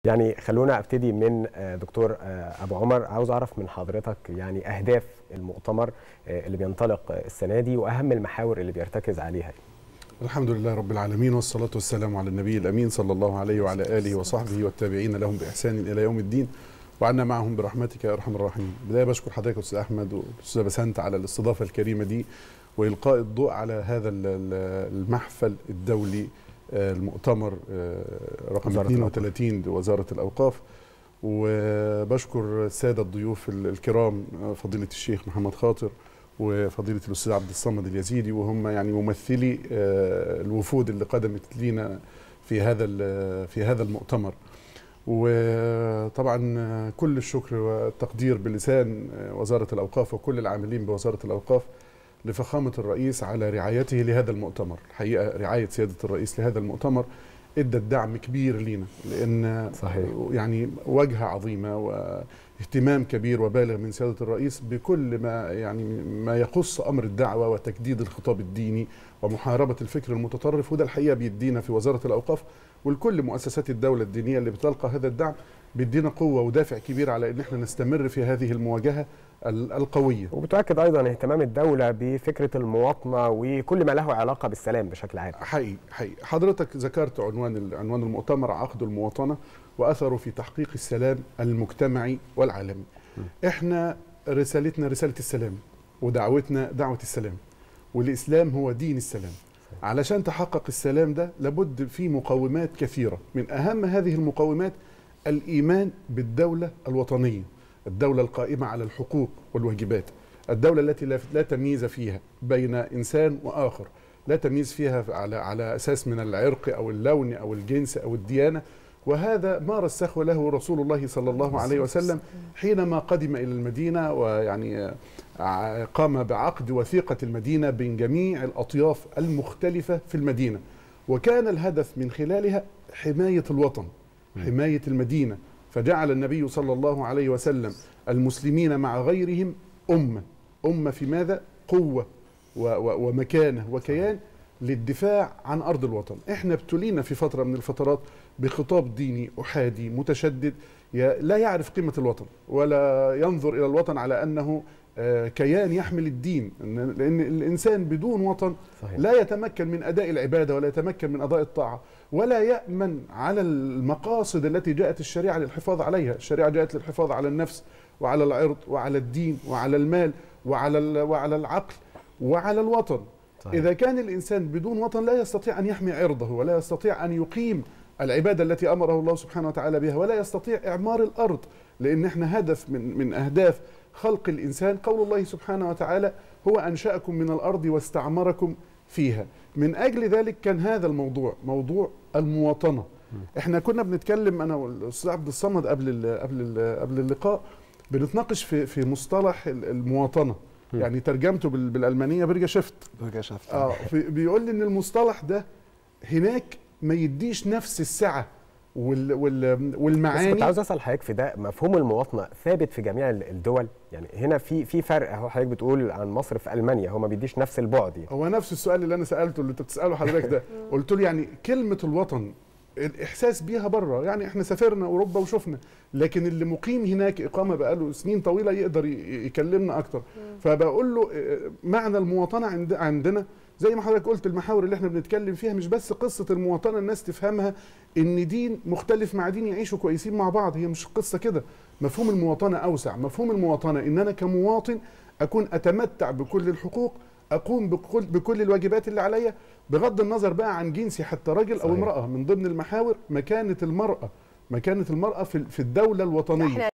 يعني خلونا ابتدي من دكتور ابو عمر عاوز اعرف من حضرتك يعني اهداف المؤتمر اللي بينطلق السنه دي واهم المحاور اللي بيرتكز عليها الحمد لله رب العالمين والصلاة والسلام على النبي الأمين صلى الله عليه وعلى آله وصحبه والتابعين لهم بإحسان إلى يوم الدين وعنا معهم برحمتك يا أرحم الراحمين بداية بشكر حضرتك أستاذ أحمد والأستاذ بسنت على الاستضافة الكريمة دي وإلقاء الضوء على هذا المحفل الدولي المؤتمر رقم 32 لوزارة الأوقاف وبشكر السادة الضيوف الكرام فضيلة الشيخ محمد خاطر وفضيله الاستاذ عبد الصمد اليزيدي وهم يعني ممثلي الوفود اللي قدمت لينا في هذا في هذا المؤتمر وطبعا كل الشكر والتقدير بلسان وزاره الاوقاف وكل العاملين بوزاره الاوقاف لفخامه الرئيس على رعايته لهذا المؤتمر الحقيقه رعايه سياده الرئيس لهذا المؤتمر ادت دعم كبير لينا لان صحيح. يعني واجهه عظيمه واهتمام كبير وبالغ من سياده الرئيس بكل ما يعني ما يخص امر الدعوه وتجديد الخطاب الديني ومحاربه الفكر المتطرف وده الحقيقه بيدينا في وزاره الاوقاف ولكل مؤسسات الدوله الدينيه اللي بتلقى هذا الدعم بيدينا قوه ودافع كبير على ان احنا نستمر في هذه المواجهه القويه. وبتؤكد ايضا اهتمام الدوله بفكره المواطنه وكل ما له علاقه بالسلام بشكل عام. حقيقي حقيقي حضرتك ذكرت عنوان عنوان المؤتمر عقد المواطنه واثره في تحقيق السلام المجتمعي والعالمي. م. احنا رسالتنا رساله السلام ودعوتنا دعوه السلام. والاسلام هو دين السلام. علشان تحقق السلام ده لابد في مقومات كثيره، من اهم هذه المقومات الايمان بالدوله الوطنيه. الدولة القائمة على الحقوق والواجبات الدولة التي لا تمييز فيها بين إنسان وآخر لا تمييز فيها على على أساس من العرق أو اللون أو الجنس أو الديانة وهذا ما رسخه له رسول الله صلى الله عليه وسلم حينما قدم إلى المدينة ويعني قام بعقد وثيقة المدينة بين جميع الأطياف المختلفة في المدينة وكان الهدف من خلالها حماية الوطن حماية المدينة فجعل النبي صلى الله عليه وسلم المسلمين مع غيرهم أمة أمة في ماذا؟ قوة ومكانة وكيان للدفاع عن أرض الوطن إحنا ابتلينا في فترة من الفترات بخطاب ديني أحادي متشدد لا يعرف قيمة الوطن ولا ينظر إلى الوطن على أنه كيان يحمل الدين لأن الإنسان بدون وطن صحيح. لا يتمكن من أداء العبادة ولا يتمكن من أداء الطاعة ولا يأمن على المقاصد التي جاءت الشريعة للحفاظ عليها الشريعة جاءت للحفاظ على النفس وعلى العرض وعلى الدين وعلى المال وعلى وعلى العقل وعلى الوطن صحيح. إذا كان الإنسان بدون وطن لا يستطيع أن يحمي عرضه ولا يستطيع أن يقيم العبادة التي أمره الله سبحانه وتعالى بها ولا يستطيع إعمار الأرض لأن احنا هدف من, من أهداف خلق الإنسان قول الله سبحانه وتعالى هو أنشأكم من الأرض واستعمركم فيها من أجل ذلك كان هذا الموضوع موضوع المواطنة احنا كنا بنتكلم انا والاستاذ عبد الصمد قبل ال قبل ال قبل اللقاء بنتناقش في في مصطلح المواطنه يعني ترجمته بالالمانيه برجا شفت برجا شفت اه بيقول لي ان المصطلح ده هناك ما يديش نفس السعه وال وال والمعاني بس كنت عاوز اسال حضرتك في ده مفهوم المواطنه ثابت في جميع الدول يعني هنا في في فرق اهو حضرتك بتقول عن مصر في المانيا هو ما بيديش نفس البعد يعني. هو نفس السؤال اللي انا سالته اللي انت بتساله حضرتك ده قلت له يعني كلمه الوطن الاحساس بيها بره يعني احنا سافرنا اوروبا وشفنا لكن اللي مقيم هناك اقامه بقاله سنين طويله يقدر يكلمنا اكتر فبقول له معنى المواطنه عند عندنا زي ما حضرتك قلت المحاور اللي احنا بنتكلم فيها مش بس قصه المواطنه الناس تفهمها ان دين مختلف مع دين يعيشوا كويسين مع بعض هي مش قصه كده مفهوم المواطنه اوسع مفهوم المواطنه ان انا كمواطن اكون اتمتع بكل الحقوق اقوم بكل بكل الواجبات اللي عليا بغض النظر بقى عن جنسي حتى راجل او امراه من ضمن المحاور مكانه المراه مكانه المراه في في الدوله الوطنيه